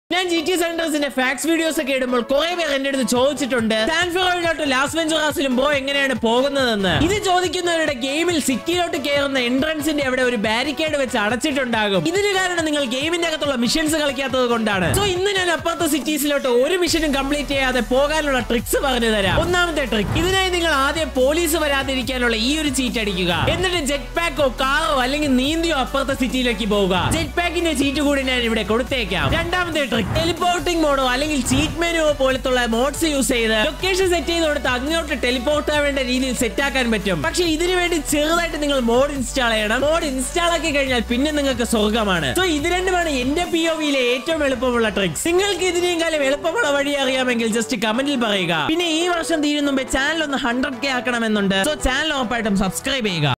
ഞാൻ G T സെന്റേഴ്സിന്റെ facts videos ഒക്കെ ഇടുമ്പോൾ കുറെ പേർ എന്റെ അടുത്ത് ചോദിച്ചിട്ടുണ്ട് സാൻഫിറോയിലോട്ട് ലാസ് വെഞ്ചറാസിലും ബ്രോ എങ്ങനെയാണ് പോകുന്നതെന്ന് ഇത് ചോദിക്കുന്നവരുടെ ഗെയിമിൽ സിറ്റിയിലോട്ട് കയറുന്ന എൻട്രൻസിന്റെ അവിടെ ഒരു ബാരിക്കേഡ് വെച്ച് അടച്ചിട്ടുണ്ടാകും ഇതിന് കാരണം നിങ്ങൾ ഗെയിമിന്റെ അകത്തുള്ള മിഷൻസ് കളിക്കാത്തത് കൊണ്ടാണ് സോ ഇന്ന് ഞാൻ അപ്പുറത്തെ സിറ്റീസിലോട്ട് ഒരു മിഷനും കംപ്ലീറ്റ് ചെയ്യാതെ പോകാനുള്ള ട്രിക്സ് പറഞ്ഞു തരാം ഒന്നാമത്തെ ട്രിക്ക് ഇതിനായി നിങ്ങൾ ആദ്യം പോലീസ് വരാതിരിക്കാനുള്ള ഈ ഒരു ചീറ്റ് അടിക്കുക എന്നിട്ട് ജെറ്റ് പാക്കോ കാറോ അല്ലെങ്കിൽ നീന്തിയോ അപ്പുറത്തെ സിറ്റിയിലേക്ക് പോവുക ജെറ്റ് പാക്കിന്റെ ചീറ്റ് കൂടി ഞാൻ ഇവിടെ കൊടുത്തേക്കാം രണ്ടാമത്തെ ട്രിക്ക് ടെലിപ്പോർട്ടിംഗ് മോഡോ അല്ലെങ്കിൽ ചീറ്റ് മെനുവോ പോലത്തുള്ള മോഡ്സ് യൂസ് ചെയ്ത് ലൊക്കേഷൻ സെറ്റ് ചെയ്ത് കൊടുത്ത് അങ്ങോട്ട് ടെലിപ്പോർട്ട് ആവേണ്ട രീതിയിൽ സെറ്റ് ആക്കാൻ പറ്റും പക്ഷെ ഇതിനു വേണ്ടി ചെറുതായിട്ട് നിങ്ങൾ മോഡ് ഇൻസ്റ്റാൾ ചെയ്യണം മോഡ് ഇൻസ്റ്റാൾ ആക്കി കഴിഞ്ഞാൽ പിന്നെ നിങ്ങൾക്ക് സ്വർഗമാണ് സോ ഇത് രണ്ടുമാണ് എന്റെ പി ഒ വിയിലെ ഏറ്റവും എളുപ്പമുള്ള ട്രിക്സ് നിങ്ങൾക്ക് ഇതിനേയും കാലം എളുപ്പമുള്ള വഴി അറിയാമെങ്കിൽ ജസ്റ്റ് കമന്റിൽ പറയുക പിന്നെ ഈ വർഷം തീരുന്ന മുമ്പേ ചാനൽ ഒന്ന് ഹൺഡ്രഡ് കെ ആക്കണമെന്നുണ്ട് സോ ചാനൽ ഉറപ്പായിട്ടും സബ്സ്ക്രൈബ് ചെയ്യുക